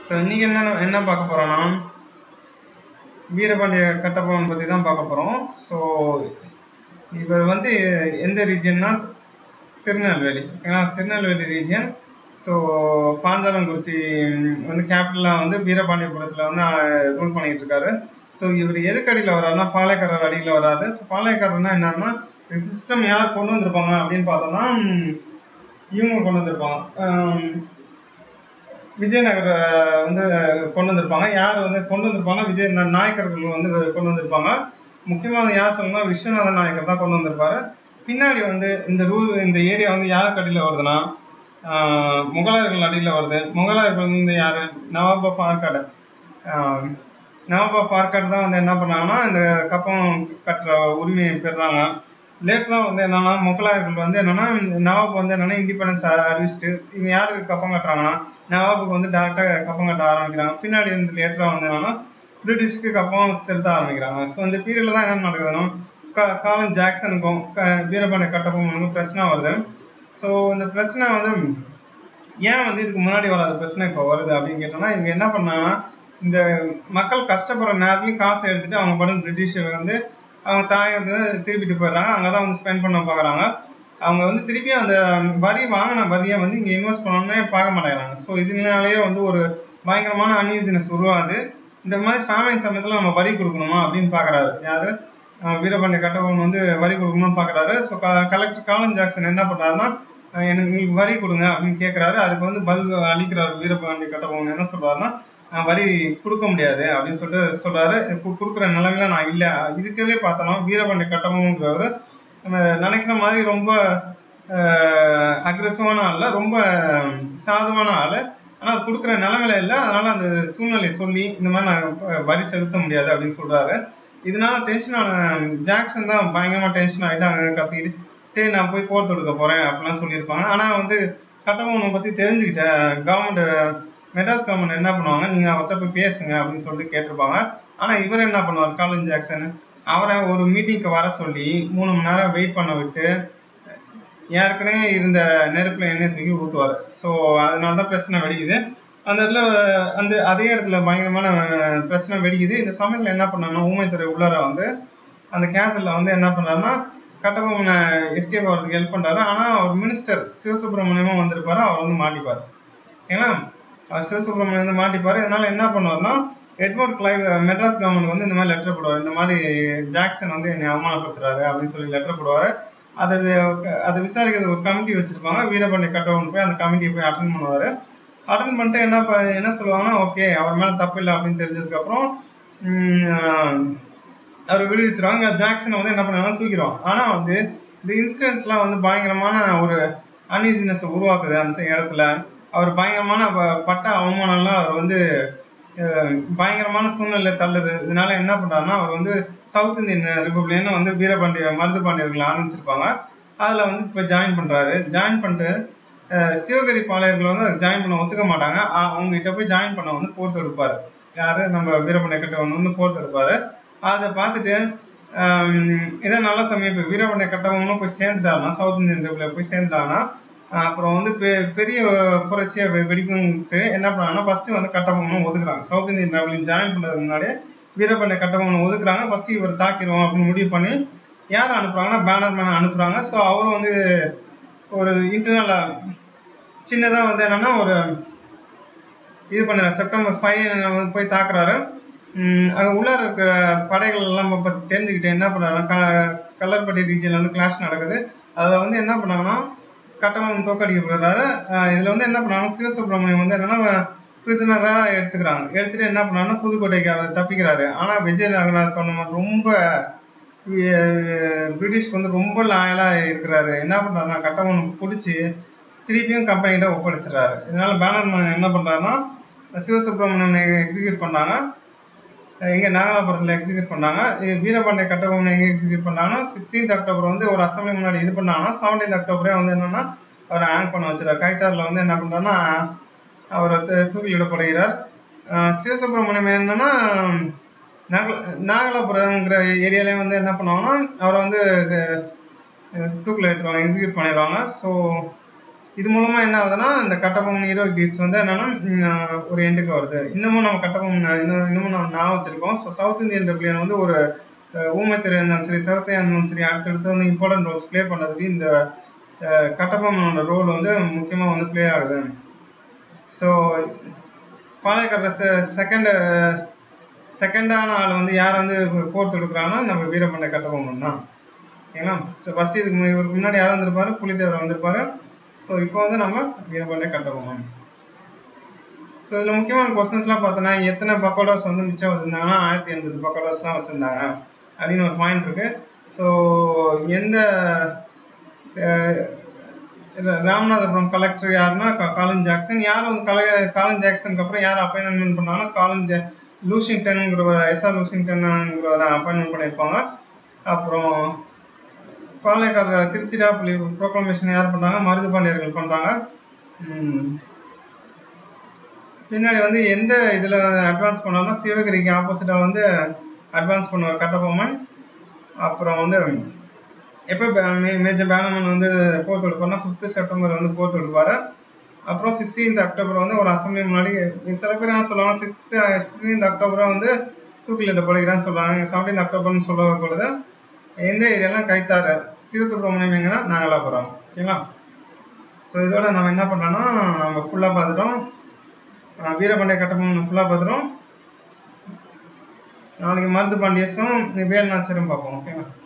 so இன்னைக்கு என்ன என்ன பார்க்க போறோம்னா வீரபாண்டிய கட்டபொம்மன் பற்றி தான் பார்க்க போகிறோம் ஸோ இவர் வந்து எந்த ரீஜியன்னா திருநெல்வேலி ஏன்னா திருநெல்வேலி ரீஜியன் ஸோ பாஞ்சாலங்குறிச்சி வந்து கேபிட்டலாக வந்து வீரபாண்டியபுரத்தில் வந்து ரூல் பண்ணிட்டு இருக்காரு ஸோ இவர் எதுக்கு அடியில் வராருன்னா பாளையக்காரர் அடியில் வராரு ஸோ பாளையக்காரர்னா என்னன்னா சிஸ்டம் யார் கொண்டு வந்திருப்பாங்க அப்படின்னு பார்த்தோம்னா ம், இவங்க கொண்டு வந்திருப்பாங்க ஆம், விஜயநகர வந்து கொண்டு வந்திருப்பாங்க யார் வந்து கொண்டு வந்திருப்பாங்க விஜய நா- நாயக்கர்கள் வந்து கொண்டு வந்திருப்பாங்க முக்கியமாக வந்து யார் சொல்லணும்னா விஸ்வநாத நாயக்கர் தான் கொண்டு வந்திருப்பாரு பின்னாடி வந்து இந்த ரூல் இந்த ஏரியா வந்து யாருக்கு அடியில் வருதுன்னா ஆஹ், முகலாயர்கள் அடியில் வருது முகலாயர்கள் வந்து யாரு நவாப் ஆஃப் ஆர்காடு ஆஹ், நவாப் ஆஃப் ஆர்காடு தான் வந்து என்ன பண்ணாங்கன்னா இந்த கப்பம் கட்டுற உரிமையை பெறுறாங்க லேட்டராக வந்து என்னன்னா முகலாயர்கள் வந்து என்னன்னா நவாப் வந்து என்னன்னா இண்டிபெண்டன்ஸ் அறிவிச்சிட்டு இவங்க யாருக்கு கப்பம் கட்டுறாங்கன்னா நவாபுக்கு வந்து டேரெக்டாக கப்பம் கட்ட ஆரம்பிக்கிறாங்க பின்னாடி வந்து லேட்டராக வந்து என்னன்னா பிரிட்டிஷ்க்கு கப்பம் செலுத்த ஆரம்பிக்கிறாங்க ஸோ இந்த பீரியட்ல தான் என்ன நடக்குதுன்னா கா- காலன் ஜாக்சனுக்கும் க- வீரபாண்டிய கட்டபொம்மனுக்கும் பிரச்சனை வருது ஸோ இந்த பிரச்சனை வந்து ஏன் வந்து இதுக்கு முன்னாடி வராத பிரச்சனை இப்போ வருது அப்படின்னு கேட்டோம்னா இவங்க என்ன பண்ணாங்கன்னா இந்த மக்கள் கஷ்டப்படுற நேரத்துலையும் காசை எடுத்துட்டு அவங்க படம் பிரிட்டிஷ் வந்து அவங்க தாயை வந்து திருப்பிட்டு போயிடுறாங்க அங்கே தான் வந்து ஸ்பெண்ட் பண்ண பார்க்குறாங்க அவங்க வந்து திருப்பி அந்த வரி வாங்கின வரியை வந்து இங்கே இன்வெஸ்ட் பண்ணணும்னே பார்க்க மாட்டேங்கிறாங்க ஸோ இதனாலேயே வந்து ஒரு பயங்கரமான அன்ஈசினஸ் உருவாகுது இந்த மாதிரி ஃபேமிலி சமயத்தில் நம்ம வரி கொடுக்கணுமா அப்படின்னு பார்க்குறாரு யாரு அஹ் வீரபாண்டிய கட்டபொம்மன் வந்து வரி கொடுக்கணும்னு பார்க்குறாரு ஸோ கலெக்டர் காலன் ஜாக்சன் என்ன பண்ணுறாருன்னா அஹ் எனக்கு உங்களுக்கு வரி கொடுங்க அப்படின்னு கேட்குறாரு அதுக்கு வந்து பதில் அளிக்கிறார் வீரபாண்டிய கட்டபொம்மன் என்ன சொல்றாருன்னா நான் வரி கொடுக்க முடியாது அப்படின்னு சொல்லிட்டு சொல்றாரு கு- கொடுக்குற நிலைமையில நான் இல்லை இதுக்கவே பார்த்தோம்னா வீரபாண்டிய கட்டபொம்மன்றவர் நம்ம நினைக்கிற மாதிரி ரொம்ப அக்ரெசிவான ஆள் ரொம்ப சாதுவான ஆள் ஆனால் கொடுக்குற நிலைமையில இல்லை அதனால அந்த சூழ்நிலையை சொல்லி இந்த மாதிரி நான் அஹ், வரி செலுத்த முடியாது அப்படின்னு சொல்றாரு இதனால டென்ஷன் ஆன ஜாக்சன் தான் பயங்கரமா டென்ஷன் ஆகிட்டு அங்கே கத்திக்கிட்டு டேய் நான் போய் போர் தொடுக்க போறேன் அப்படிலாம் சொல்லியிருப்பாங்க ஆனா வந்து கட்டபொம்மனை பத்தி தெரிஞ்சுக்கிட்ட கவர்மெண்ட் மெட்ராஸ் கவர்மெண்ட் என்ன பண்ணுவாங்க நீங்க அவர்கிட்ட போய் பேசுங்க அப்படின்னு சொல்லிட்டு கேட்டிருப்பாங்க ஆனா இவர் என்ன பண்ணுவார் காலின் ஜாக்சன் அவரை ஒரு மீட்டிங்க்கு வர சொல்லி மூணு மணி நேரம் வெயிட் பண்ண விட்டு ஏற்கனவே இருந்த நெருப்புல எண்ணெய் தூக்கி ஊற்றுவார் ஸோ அதனால தான் பிரச்சனை வெடிக்குது அந்த இடத்துல அந்த அதே இடத்துல பயங்கரமான அஹ், பிரச்சனை வெடிக்குது இந்த சமயத்தில் என்ன பண்ணாங்கன்னா ஊமைத்துறை உள்ளார வந்து அந்த கேசல்ல வந்து என்ன பண்றாருன்னா கட்டபொம்மனை எஸ்கேப் ஆகிறதுக்கு ஹெல்ப் பண்றாரு ஆனா அவர் மினிஸ்டர் சிவசுப்பிரமணியமா வந்திருப்பாரு அவர் வந்து மாட்டிப்பாரு ஏன்னா அவர் சிவசுப்பிரமணியம் வந்து மாட்டிப்பாரு இதனால என்ன பண்ணுவாருன்னா எட்வர்ட் கிளைவ் மெட்ராஸ் கவர்மெண்ட் வந்து இந்த மாதிரி லெட்டர் போடுவார் இந்த மாதிரி ஜாக்சன் வந்து என்னை அவமானப்படுத்துறாரு அப்படின்னு சொல்லி லெட்டர் போடுவாரு அதை வி- அதை விசாரிக்கிறது ஒரு கமிட்டி வச்சிருப்பாங்க வீரபாண்டிய கட்டபொம்மன் போய் அந்த கமிட்டியை போய் அட்டன் பண்ணுவாரு அட்டன் பண்ணிட்டு என்ன ப- என்ன சொல்லுவாங்கன்னா ஓகே அவர் மேல தப்பு இல்லை அப்படின்னு தெரிஞ்சதுக்கு அப்புறம் உம், அவர் விடுவிச்சிருவாங்க ஜாக்சனை வந்து என்ன பண்ணுவாங்க தூக்கிடுவாங்க ஆனா வந்து இந்த இன்சிடென்ட்ஸ்லாம் வந்து பயங்கரமான ஒரு அன்ஈசினஸ் உருவாக்குது அந்த ச- இடத்துல அவர் பயங்கரமான ப- பட்ட அவமானம்லாம் அவர் வந்து அஹ், பயங்கரமான சூழ்நிலை தள்ளுது இதனால என்ன பண்றாருன்னா அவர் வந்து சவுத் இந்தியன் ரிப்பப்ளிக்னு வந்து வீரபாண்டிய மருது பாண்டியர்கள் ஆரம்பிச்சிருப்பாங்க அதுல வந்து இப்போ ஜாயின் பண்றாரு ஜாயின் பண்ணிட்டு அஹ், சிவகரி பாளையர்கள் வந்து அதை ஜாயின் பண்ண ஒத்துக்க மாட்டாங்க அ- அவங்க கிட்ட போய் ஜாயின் பண்ண வந்து போர் தொடுப்பாரு யாரு நம்ம வீரபாண்டிய கட்டவன் வந்து போர் தொடுப்பாரு அதை பார்த்துட்டு ஆம், இதான் நல்ல சமயம் இப்போ வீரபாண்டிய கட்டபொம்மனும் போய் சேர்ந்துட்டாருன்னா சவுத் இந்தியன் ரிப்பப்ளிக் போய் சேர்ந்துட்டாங்கன்னா ஆஹ் அப்புறம் வந்து பெ- பெரிய புரட்சியை வெ- வெடிக்கும்ட்டு என்ன பண்ணாங்கன்னா ஃபர்ஸ்ட் வந்து கட்டபொம்மனை ஒதுக்குறாங்க சவுத் இந்தியன் ரிப்பப்ளிக் ஜாயின் பண்றதுக்கு முன்னாடி வீரபாண்டிய கட்டபொம்மனை ஒதுக்குறாங்க ஃபர்ஸ்ட் இவர் தாக்கிடுவோம் அப்படின்னு முடிவு பண்ணி யார் அனுப்புறாங்கன்னா பேனர் மேன் அனுப்புறாங்க ஸோ அவரும் வந்து ஒரு இன்டர்னலா சின்னதா வந்து என்னன்னா ஒரு இது பண்ணுறாரு செப்டம்பர் ஃபைவ் போய் தாக்குறாரு உம் அங்க உள்ளார இருக்கிற படைகள் எல்லாம் பத்தி தெரிஞ்சுக்கிட்டு என்ன பண்றாங்கன்னா க- கல்லர்பட்டி ரீஜன்ல வந்து கிளாஷ் நடக்குது அதுல வந்து என்ன பண்ணாங்கன்னா கட்டபொம்மன் தோக்கடிக்கப்படுறாரு அஹ் இதுல வந்து என்ன பண்ணாங்கன்னா சிவசுப்பிரமணியம் வந்து என்னன்னா பிரிசனரா எடுத்துக்கிறாங்க எடுத்துட்டு என்ன பண்ணாங்கன்னா புதுக்கோட்டைக்கு அவர் தப்பிக்கிறாரு ஆனா விஜய ரங்கநாத் தொண்டமான் ரொம்ப அஹ் பிரிட்டிஷ்க்கு வந்து ரொம்ப லாயலா இருக்கிறாரு என்ன பண்றாருன்னா கட்டபொம்மன் பிடிச்சி திருப்பியும் கம்பெனிகிட்ட ஒப்படைச்சிடுறாரு இதனால பேனர் என்ன பண்றாருன்னா சிவசுப்பிரமணியனை எக்ஸிக்யூட் பண்ணாங்க அஹ் எங்க நாகலாபுரத்துல எக்ஸிக்யூட் பண்ணாங்க இ- வீரபாண்டிய கட்டபொம்மனை எங்க எக்ஸிக்யூட் பண்ணாங்கன்னா சிக்ஸ்டீன்த் அக்டோபர் வந்து ஒரு அசம்பிளி முன்னாடி இது பண்ணாங்கன்னா செவன்டீன்த் அக்டோபரே வந்து என்னன்னா அவரை ஹேங் பண்ண வச்சிருக்காரு கைத்தாரில் வந்து என்ன பண்றாருன்னா அவர் தூக்கிலிடப்படுகிறார் அஹ் சிவசுப்பிரமணியம் என்னன்னா நாகல நாகலாபுரங்கிற ஏரியாலயும் வந்து என்ன பண்ணுவாங்கன்னா அவரை வந்து இது, அஹ் தூக்கில் ஏற்றுவாங்க எக்ஸிக்யூட் பண்ணிடுவாங்க ஸோ இது மூலமா என்ன ஆகுதுன்னா இந்த கட்டபொம்மன் ஹீரோ பீட்ஸ் வந்து என்னன்னா உம், ஒரு எண்டுக்கு வருது இன்னமும் நம்ம கட்டபொம்மன் இன்னும் இன்னமும் நம்ம ஞாபகம் வச்சிருக்கோம் ஸோ சவுத் இந்தியன் ரெப்ளியன் வந்து ஒரு அஹ், ஊமைத்துறை இருந்தாலும் சரி சிவத்தையா இருந்தாலும் சரி அடுத்தடுத்து வந்து இம்பார்ட்டன்ட் ரோல்ஸ் ப்ளே பண்ணுறதுக்கு இந்த அஹ், கட்டபொம்மனோட ரோல் வந்து முக்கியமாக வந்து ப்ளே ஆகுது ஸோ பாளையக்கார செகண்ட் செகண்டான ஆள் வந்து யார் வந்து போர் தொடுக்குறாங்கன்னா நம்ம வீரபாண்டிய கட்டபொம்மன் தான் ஓகேங்களா ஸோ ஃபர்ஸ்ட் இதுக்கு முன்னாடி- இவருக்கு முன்னாடி யார் வந்திருப்பாரு புலித்தேவர் வந்திருப்பாரு ஸோ இப்போ வந்து நம்ம வீரபாண்டிய கட்டபொம்மன் ஸோ இதில் முக்கியமான கொஸ்டின்ஸ்லாம் பார்த்தோன்னா எத்தனை பக்கோடாஸ் வந்து மிச்சம் வச்சுருந்தாங்கன்னா ஆயிரத்தி எண்பது பக்கோடாஸ் தான் வச்சுருந்தாங்க அப்படின்னு ஒரு பாயிண்ட் இருக்கு ஸோ எந்த அஹ், இல்ல, ராமநாதபுரம் கலெக்டர் யாருன்னா கா- காலின் ஜாக்சன் யார் வந்து கல காலின் ஜாக்சனுக்கு அப்புறம் யார் அப்பாயின்மெண்ட் பண்ணாங்கன்னா காலின் ஜா லூசிங்டன்ங்கிறவர் எஸ்ஆர் லூசிங்டன்ங்கிறவரை அப்பாயின்மெண்ட் பண்ணியிருப்பாங்க அப்புறம் பாளையக்காரர் திருச்சிராப்பள்ளி ப்ரோக்ளமேஷன் யார் பண்றாங்க மருது பாண்டியர்கள் பண்றாங்க உம் பின்னாடி வந்து எந்த இதுல அட்வான்ஸ் பண்ணாலும் சிவகிரிக்கு ஆப்போசிட்டா வந்து அட்வான்ஸ் பண்ணுவார் கட்டபொம்மன் அப்புறம் வந்து எப்போ மேஜர் பேனமன் வந்து போர் தொடுப்பார்னா ஃபிஃப்த் செப்டம்பர் வந்து போர் தொடுப்பாரு அப்புறம் சிக்ஸ்டீன்த் அக்டோபர் வந்து ஒரு அசம்பிளி முன்னாடி சில பேர் என்ன சொல்லுவாங்க சிக்ஸ்த் சிக்ஸ்டீன்த் அக்டோபரை வந்து தூக்கிலிட்ட போடுகிறான்னு சொல்லுவாங்க செவன்டீன்த் அக்டோபர்னு சொல்ல பொழுது எந்த ஏரியாலாம் கைத்தாரு சிவசுப்ரமணியம் எங்கன்னா நாகலாபுரம் ஓகேங்களா ஸோ இதோட நம்ம என்ன பண்ணோம்னா நம்ம ஃபுல்லாக பார்த்துட்டோம் அஹ் வீரபாண்டிய கட்டபொம்மன் ஃபுல்லாக பார்த்துட்டோம் நாளைக்கு மருது பாண்டியஸும் வேல் நாச்சரும் பார்ப்போம் ஓகேங்களா